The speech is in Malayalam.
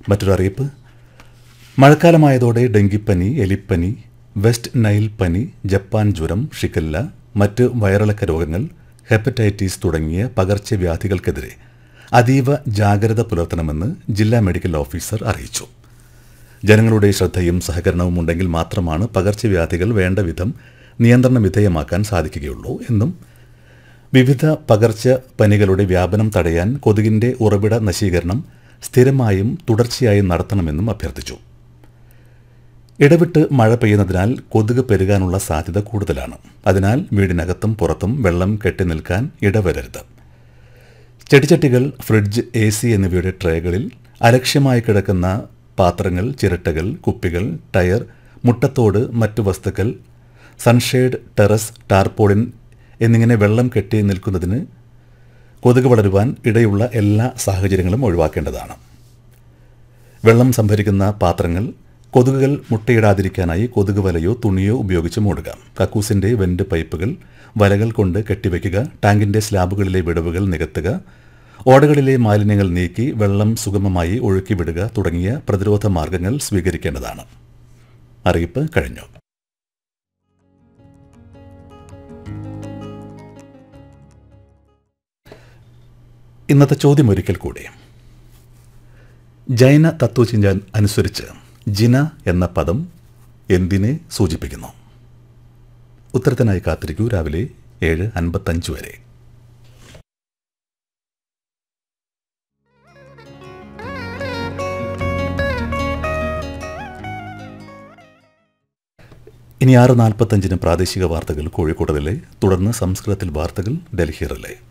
മറ്റൊരു അറിയിപ്പ് മഴക്കാലമായതോടെ ഡെങ്കിപ്പനി എലിപ്പനി വെസ്റ്റ് നൈൽ പനി ജപ്പാൻ ജ്വരം ഷിക്കല്ല മറ്റ് വയറിളക്ക രോഗങ്ങൾ ഹെപ്പറ്റൈറ്റിസ് തുടങ്ങിയ പകർച്ചവ്യാധികൾക്കെതിരെ അതീവ ജാഗ്രത പുലർത്തണമെന്ന് ജില്ലാ മെഡിക്കൽ ഓഫീസർ അറിയിച്ചു ജനങ്ങളുടെ ശ്രദ്ധയും സഹകരണവും ഉണ്ടെങ്കിൽ മാത്രമാണ് പകർച്ചവ്യാധികൾ വേണ്ട വിധം നിയന്ത്രണ വിധേയമാക്കാൻ സാധിക്കുകയുള്ളൂ എന്നും വിവിധ പകർച്ച പനികളുടെ വ്യാപനം തടയാൻ കൊതുകിന്റെ ഉറവിട നശീകരണം സ്ഥിരമായും തുടർച്ചയായും നടത്തണമെന്നും അഭ്യർത്ഥിച്ചു ഇടവിട്ട് മഴ പെയ്യുന്നതിനാൽ കൊതുക് പെരുകാനുള്ള സാധ്യത കൂടുതലാണ് അതിനാൽ വീടിനകത്തും പുറത്തും വെള്ളം കെട്ടി നിൽക്കാൻ ഇടവരരുത് ചെടിച്ചട്ടികൾ ഫ്രിഡ്ജ് എ സി എന്നിവയുടെ ട്രേകളിൽ അലക്ഷ്യമായി കിടക്കുന്ന പാത്രങ്ങൾ ചിരട്ടകൾ കുപ്പികൾ ടയർ മുട്ടത്തോട് മറ്റു വസ്തുക്കൾ സൺഷെയ്ഡ് ടെറസ് ടാർപോളിൻ എന്നിങ്ങനെ വെള്ളം കെട്ടി നിൽക്കുന്നതിന് കൊതുക് വളരുവാൻ ഇടയുള്ള എല്ലാ സാഹചര്യങ്ങളും ഒഴിവാക്കേണ്ടതാണ് വെള്ളം സംഭരിക്കുന്ന പാത്രങ്ങൾ കൊതുകുകൾ മുട്ടയിടാതിരിക്കാനായി കൊതുക് വലയോ തുണിയോ ഉപയോഗിച്ച് മൂടുക കക്കൂസിന്റെ വെന്റ് പൈപ്പുകൾ വലകൾ കൊണ്ട് കെട്ടിവെക്കുക ടാങ്കിന്റെ സ്ലാബുകളിലെ വിടവുകൾ നികത്തുക ഓടകളിലെ മാലിന്യങ്ങൾ നീക്കി വെള്ളം സുഗമമായി ഒഴുക്കി വിടുക തുടങ്ങിയ പ്രതിരോധ മാർഗങ്ങൾ സ്വീകരിക്കേണ്ടതാണ് അറിയിപ്പ് കഴിഞ്ഞു ഇന്നത്തെ ചോദ്യം ഒരിക്കൽ കൂടി ജൈന തത്വചിന്ത അനുസരിച്ച് ജിന എന്ന പദം എന്തിനെ സൂചിപ്പിക്കുന്നു ഉത്തരത്തിനായി കാത്തിരിക്കൂ രാവിലെ ഏഴ് അൻപത്തഞ്ച് വരെ ഇനി ആറ് നാൽപ്പത്തഞ്ചിന് പ്രാദേശിക വാർത്തകൾ കോഴിക്കോട് റിലേ തുടർന്ന് സംസ്കൃതത്തിൽ വാർത്തകൾ ഡൽഹി റിലേ